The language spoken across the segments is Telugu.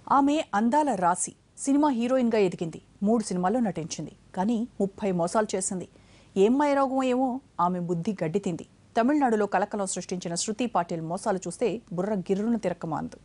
ఆమె అందాల రాశి సినిమా హీరోయిన్గా ఎదిగింది మూడు సినిమాల్లో నటించింది కానీ ముప్పై మోసాలు చేసింది ఏం రోగం ఏమో ఆమె బుద్ధి గడ్డితింది తమిళనాడులో కలకలం సృష్టించిన శృతి పాటిల్ మోసాలు చూస్తే బుర్ర గిర్రును తిరక్కమాందు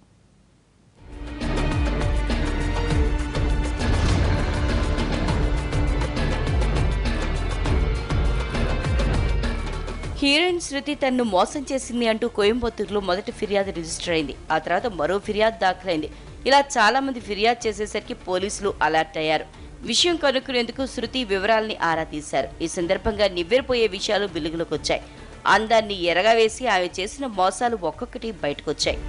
హీరోయిన్ శృతి తన్ను మోసం చేసింది అంటూ కోయంబత్తూరులో మొదటి ఫిర్యాదు రిజిస్టర్ అయింది ఆ తర్వాత మరో ఫిర్యాదు దాఖలైంది ఇలా చాలా మంది ఫిర్యాదు చేసేసరికి పోలీసులు అలర్ట్ అయ్యారు విషయం కనుక్కునేందుకు శృతి వివరాల్ని ఆరా తీశారు ఈ సందర్భంగా నివ్వెరపోయే విషయాలు వెలుగులోకి వచ్చాయి అందాన్ని ఎరగవేసి ఆమె చేసిన మోసాలు ఒక్కొక్కటి బయటకొచ్చాయి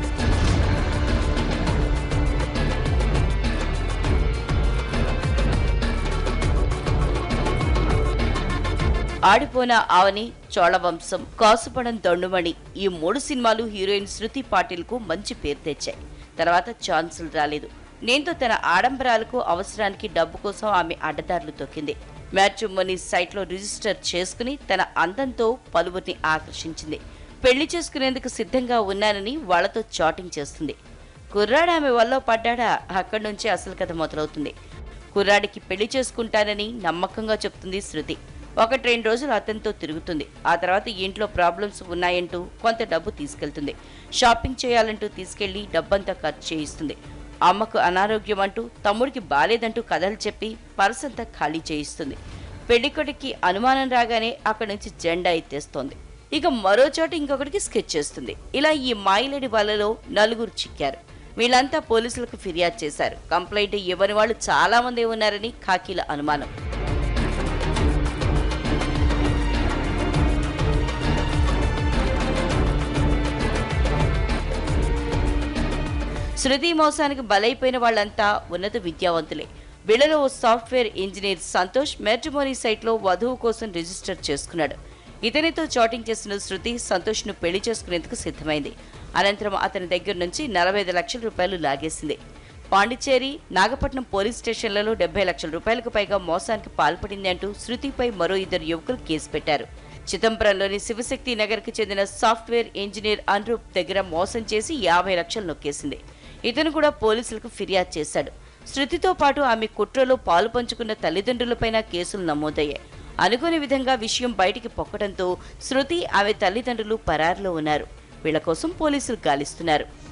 ఆడిపోన ఆవని చోళవంశం కాసుపడం దొండుమణి ఈ మూడు సినిమాలు హీరోయిన్ శృతి పాటిల్ కు మంచి పేరు తెచ్చాయి తర్వాత ఛాన్సులు రాలేదు నేంతో తన ఆడంబరాలకు అవసరానికి డబ్బు కోసం ఆమె అడ్డదారులు తొక్కింది మ్యాట్రిమోనీ సైట్లో రిజిస్టర్ చేసుకుని తన అందంతో పలువురిని ఆకర్షించింది పెళ్లి చేసుకునేందుకు సిద్ధంగా ఉన్నానని వాళ్లతో చాటింగ్ చేస్తుంది కుర్రాడు ఆమె వల్ల పడ్డాడా అక్కడి నుంచి అసలు కథ మొదలవుతుంది కుర్రాడికి పెళ్లి చేసుకుంటానని నమ్మకంగా చెప్తుంది శృతి ఒకటి రెండు రోజులు అతనితో తిరుగుతుంది ఆ తర్వాత ఇంట్లో ప్రాబ్లమ్స్ ఉన్నాయంటూ కొంత డబ్బు తీసుకెళ్తుంది షాపింగ్ చేయాలంటూ తీసుకెళ్లి డబ్బంతా ఖర్చు చేయిస్తుంది అమ్మకు అనారోగ్యం అంటూ తమ్ముడికి బాలేదంటూ కథలు చెప్పి పర్సంతా ఖాళీ చేయిస్తుంది పెళ్లికొడికి అనుమానం రాగానే అక్కడి నుంచి జెండా ఎత్తేస్తోంది ఇక మరో చోట ఇంకొకటికి స్కెచ్ చేస్తుంది ఇలా ఈ మాయిలేడి వాళ్ళలో నలుగురు చిక్కారు వీళ్ళంతా పోలీసులకు ఫిర్యాదు చేశారు కంప్లైంట్ ఇవ్వని వాళ్ళు చాలా మంది ఉన్నారని ఖాకీల అనుమానం శృతి మోసానికి బలైపోయిన వాళ్ళంతా ఉన్నత విద్యావంతులే వీళ్ళలో ఓ సాఫ్ట్వేర్ ఇంజనీర్ సంతోష్ మ్యాట్రిమోనీ సైట్లో వధువు కోసం రిజిస్టర్ చేసుకున్నాడు ఇతనితో చాటింగ్ చేసిన శృతి సంతోష్ను పెళ్లి చేసుకునేందుకు సిద్ధమైంది అనంతరం అతని దగ్గర నుంచి నలభై ఐదు లక్షల రూపాయలు లాగేసింది పాండిచ్చేరి నాగపట్నం పోలీస్ స్టేషన్లలో డెబ్బై లక్షల రూపాయలకు పైగా మోసానికి పాల్పడింది అంటూ శృతిపై మరో ఇద్దరు యువకులు కేసు పెట్టారు చిదంబరంలోని శివశక్తి నగర్కి చెందిన సాఫ్ట్వేర్ ఇంజనీర్ అనురూప్ దగ్గర మోసం చేసి యాభై లక్షలు నొక్కేసింది ఇతను కూడా పోలీసులకు ఫిర్యాదు చేశాడు శృతితో పాటు ఆమె కుట్రలో పాలు పంచుకున్న తల్లిదండ్రులపైన కేసులు నమోదయ్యాయి అనుకోని విధంగా విషయం బయటికి పొక్కడంతో శృతి ఆమె తల్లిదండ్రులు పరారులో ఉన్నారు వీళ్ల కోసం పోలీసులు గాలిస్తున్నారు